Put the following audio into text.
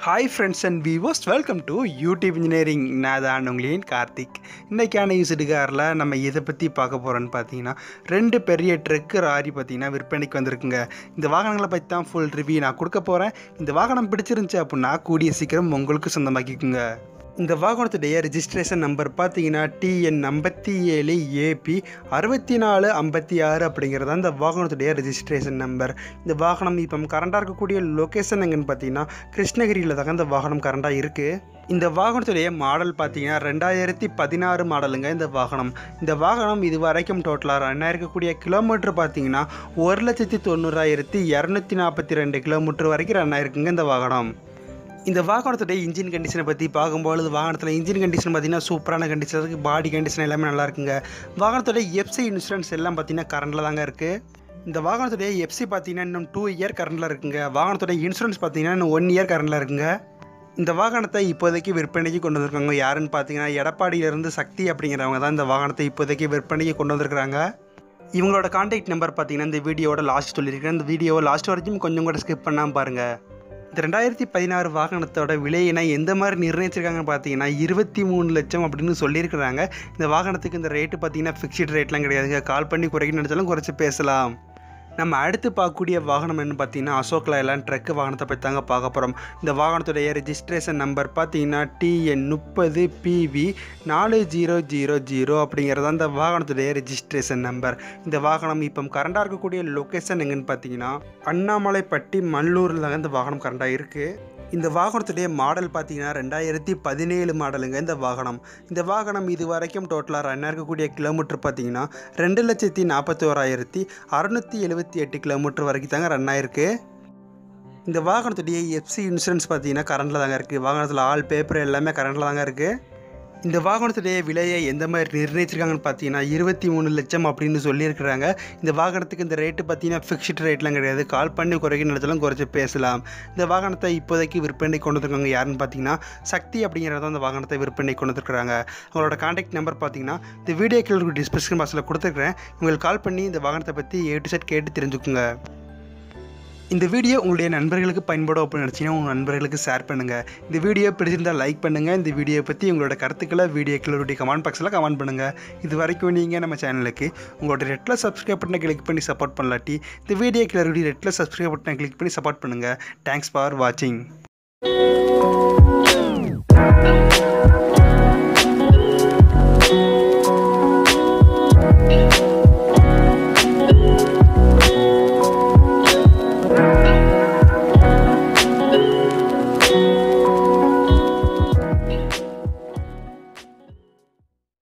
hi friends and விவோஸ் welcome to YouTube engineering நான் தான் உங்களின் கார்த்திக் இன்றைக்கான யூசிடு காரில் நம்ம இதை பற்றி பார்க்க போகிறோன்னு பார்த்தீங்கன்னா ரெண்டு பெரிய ட்ரக்கு ராரி பார்த்தீங்கன்னா விற்பனைக்கு வந்திருக்குங்க இந்த வாகனங்களை பற்றி தான் ஃபுல் ரிவ்யூ நான் கொடுக்க போகிறேன் இந்த வாகனம் பிடிச்சிருந்துச்சு அப்படின்னா கூடிய சீக்கிரம் உங்களுக்கு சொந்தமாக்கிக்குங்க இந்த வாகனத்துடைய ரிஜிஸ்ட்ரேஷன் நம்பர் பார்த்தீங்கன்னா டிஎன் ஐம்பத்தி ஏழு ஏபி அறுபத்தி நாலு ஐம்பத்தி ஆறு அப்படிங்கிறது இந்த வாகனத்துடைய ரிஜிஸ்ட்ரேஷன் நம்பர் இந்த வாகனம் இப்போ கரண்டாக இருக்கக்கூடிய லொக்கேஷன் எங்கன்னு பார்த்தீங்கன்னா கிருஷ்ணகிரியில் தாங்க இந்த வாகனம் கரண்டாக இருக்குது இந்த வாகனத்துடைய மாடல் பார்த்தீங்கன்னா ரெண்டாயிரத்தி பதினாறு மாடலுங்க இந்த வாகனம் இந்த வாகனம் இது வரைக்கும் டோட்டலாக ரன் ஆயிருக்கக்கூடிய கிலோமீட்டர் பார்த்தீங்கன்னா ஒரு லட்சத்தி தொண்ணூறாயிரத்தி இரநூத்தி நாற்பத்தி ரெண்டு கிலோமீட்டர் வரைக்கும் ரன் ஆயிருக்குங்க இந்த வாகனம் இந்த வாகனத்துடைய இன்ஜின் கண்டிஷனை பற்றி பார்க்கும்பொழுது வாகனத்தில் இன்ஜின் கண்டிஷன் பார்த்தீங்கன்னா சூப்பரான கண்டிஷன் இருக்குது பாடி கண்டிஷன் எல்லாமே நல்லா இருக்குங்க வாகனத்துடைய எஃப்சி இன்சூரன்ஸ் எல்லாம் பார்த்தீங்கன்னா கரண்டில் தாங்க இருக்குது இந்த வாகனத்துடைய எஃப்சி பார்த்தீங்கன்னா இன்னும் டூ இயர் கரண்டில் இருக்குங்க வாகனத்துடைய இன்சூரன்ஸ் பார்த்தீங்கன்னா இன்னும் ஒன் இயர் கரண்டில் இருக்குங்க இந்த வாகனத்தை இப்போதைக்கு விற்பனைக்கு கொண்டு வந்திருக்காங்க யாருன்னு பார்த்தீங்கன்னா எடப்பாடியிலேருந்து சக்தி அப்படிங்கிறவங்க தான் இந்த வாகனத்தை இப்போதைக்கு விற்பனைக்கு கொண்டு வந்திருக்கிறாங்க இவங்களோட கான்டாக்ட் நம்பர் பார்த்தீங்கன்னா இந்த வீடியோவோட லாஸ்ட் சொல்லியிருக்கேன் இந்த வீடியோவை லாஸ்ட் வரைக்கும் கொஞ்சம் கூட ஸ்கிப் பண்ணாமல் பாருங்கள் இந்த ரெண்டாயிரத்தி பதினாறு வாகனத்தோட விலையினை எந்த மாதிரி நிர்ணயிச்சிருக்காங்கன்னு பார்த்தீங்கன்னா இருபத்தி மூணு லட்சம் அப்படின்னு சொல்லியிருக்கிறாங்க இந்த வாகனத்துக்கு இந்த ரேட்டு பார்த்தீங்கன்னா ஃபிக்ஸ்டு ரேட்லாம் கிடையாதுங்க கால் பண்ணி குறைக்கணும்னு நினச்சாலும் குறைச்சி பேசலாம் நம்ம அடுத்து பார்க்கக்கூடிய வாகனம் என்ன பார்த்தீங்கன்னா அசோக் லைலான் ட்ரக்கு வாகனத்தை பற்றி தாங்க பார்க்க போகிறோம் இந்த வாகனத்துடைய ரெஜிஸ்ட்ரேஷன் நம்பர் பார்த்தீங்கன்னா டிஎன் முப்பது பிவி நாலு ஜீரோ ஜீரோ ஜீரோ அப்படிங்கிறது அந்த வாகனத்துடைய ரெஜிஸ்ட்ரேஷன் நம்பர் இந்த வாகனம் இப்போ கரண்டாக இருக்கக்கூடிய லொக்கேஷன் எங்கன்னு பார்த்தீங்கன்னா அண்ணாமலைப்பட்டி மல்லூரில் தாங்க இந்த வாகனம் கரண்டாக இருக்குது இந்த வாகனத்துடைய மாடல் பார்த்தீங்கன்னா ரெண்டாயிரத்தி பதினேழு மாடலுங்க இந்த வாகனம் இந்த வாகனம் இது வரைக்கும் டோட்டலாக ரன் இருக்கக்கூடிய கிலோமீட்டர் பார்த்தீங்கன்னா ரெண்டு லட்சத்தி நாற்பத்தி ஓராயிரத்தி அறநூற்றி எழுபத்தி எட்டு கிலோமீட்டர் வரைக்கும் தாங்க ரன் ஆயிருக்கு இந்த வாகனத்துடைய எஃப்சி இன்சூரன்ஸ் பார்த்தீங்கன்னா கரண்டில் தாங்க இருக்குது வாகனத்தில் ஆல் பேப்பர் எல்லாமே கரண்டில் தாங்க இருக்குது இந்த வாகனத்துடைய விலையை எந்த மாதிரி நிர்ணயிச்சிருக்காங்கன்னு பார்த்தீங்கன்னா இருபத்தி மூணு லட்சம் அப்படின்னு சொல்லியிருக்கிறாங்க இந்த வாகனத்துக்கு இந்த ரேட்டு பார்த்தீங்கன்னா ஃபிக்ஸ்டு ரேட்லாம் கிடையாது கால் பண்ணி குறைக்க நினைச்சாலும் குறைச்சி பேசலாம் இந்த வாகனத்தை இப்போதைக்கு விற்பனை கொண்டு வந்திருக்காங்க யாருன்னு பார்த்தீங்கன்னா சக்தி அப்படிங்கிறத அந்த வாகனத்தை விற்பனை கொண்டு வந்திருக்காங்க அவங்களோட கான்டாக்ட் நம்பர் பார்த்தீங்கன்னா இந்த வீடியோ கீழே டிஸ்கிரிப்ஷன் பாக்ஸில் கொடுத்துருக்கிறேன் உங்களுக்கு கால் பண்ணி இந்த வாகனத்தை பற்றி ஏ டு செட் கேட்டு தெரிஞ்சுக்குங்க இந்த வீடியோ உங்களுடைய நண்பர்களுக்கு பயன்படும் அப்படின்னு நினச்சிங்கன்னா உங்கள் நண்பர்களுக்கு ஷேர் பண்ணுங்கள் இந்த வீடியோ பிடிச்சிருந்தால் லைக் பண்ணுங்கள் இந்த வீடியோ பற்றி உங்களோட கருத்துக்களை வீடியோ கீழே கமெண்ட் பாக்ஸில் கமெண்ட் பண்ணுங்கள் இது வரைக்கும் நீங்கள் நம்ம சேனலுக்கு உங்களோட ரெட்டில் சப்ஸ்கிரைப் பட்டனை கிளிக் பண்ணி சப்போர்ட் பண்ணலாட்டி இந்த வீடியோ கீழே ரெட்டில் சப்ஸ்கிரைப் பட்டனை கிளிக் பண்ணி சப்போர்ட் பண்ணுங்கள் தேங்க்ஸ் ஃபார் வாட்சிங்